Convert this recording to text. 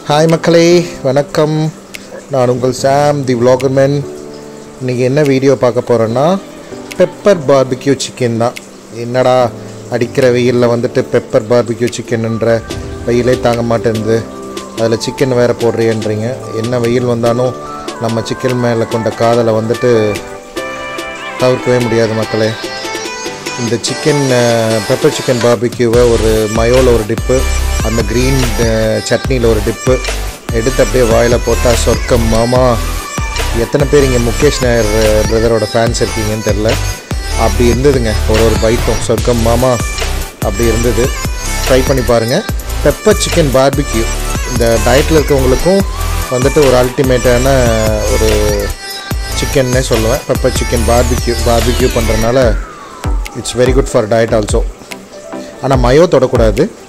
hi மக்களே வணக்கம் நான் உங்கள் சாம் தி vloggerman இன்றைக்கி என்ன வீடியோ பார்க்க போகிறேன்னா பெப்பர் பார்பிக்யூ சிக்கன் தான் என்னடா அடிக்கிற வெயிலில் வந்துட்டு பெப்பர் பார்பிக்யூ சிக்கன்ன்ற வெயிலே தாங்க மாட்டேங்குது அதில் சிக்கன் வேறு போடுறியன்றீங்க என்ன வெயில் வந்தாலும் நம்ம சிக்கன் மேலே கொண்ட காதலை வந்துட்டு தவிர்க்கவே முடியாது மக்களே இந்த சிக்கன் பெப்பர் சிக்கன் பார்பிக்யூவை ஒரு மயோவில் ஒரு டிப்பு அந்த க்ரீன் சட்னியில் ஒரு டிப்பு எடுத்து அப்படியே வாயில் போட்டால் சொர்க்கம் மாமா எத்தனை பேர் இங்கே முகேஷ் நாயர் பிரதரோட ஃபேன்ஸ் இருக்கீங்கன்னு தெரில அப்படி இருந்ததுங்க ஒரு ஒரு பைட்டும் சொர்க்கம் மாமா அப்படி இருந்தது ட்ரை பண்ணி பாருங்கள் பெப்பர் சிக்கன் பார்பிக்யூ இந்த டயட்டில் இருக்கவங்களுக்கும் வந்துட்டு ஒரு அல்டிமேட்டான ஒரு சிக்கன்னே சொல்லுவேன் பெப்பர் சிக்கன் பார்பிக்யூ பார்பிக்யூ பண்ணுறனால it's very good for diet also ஆனால் மயோ தொடக்கூடாது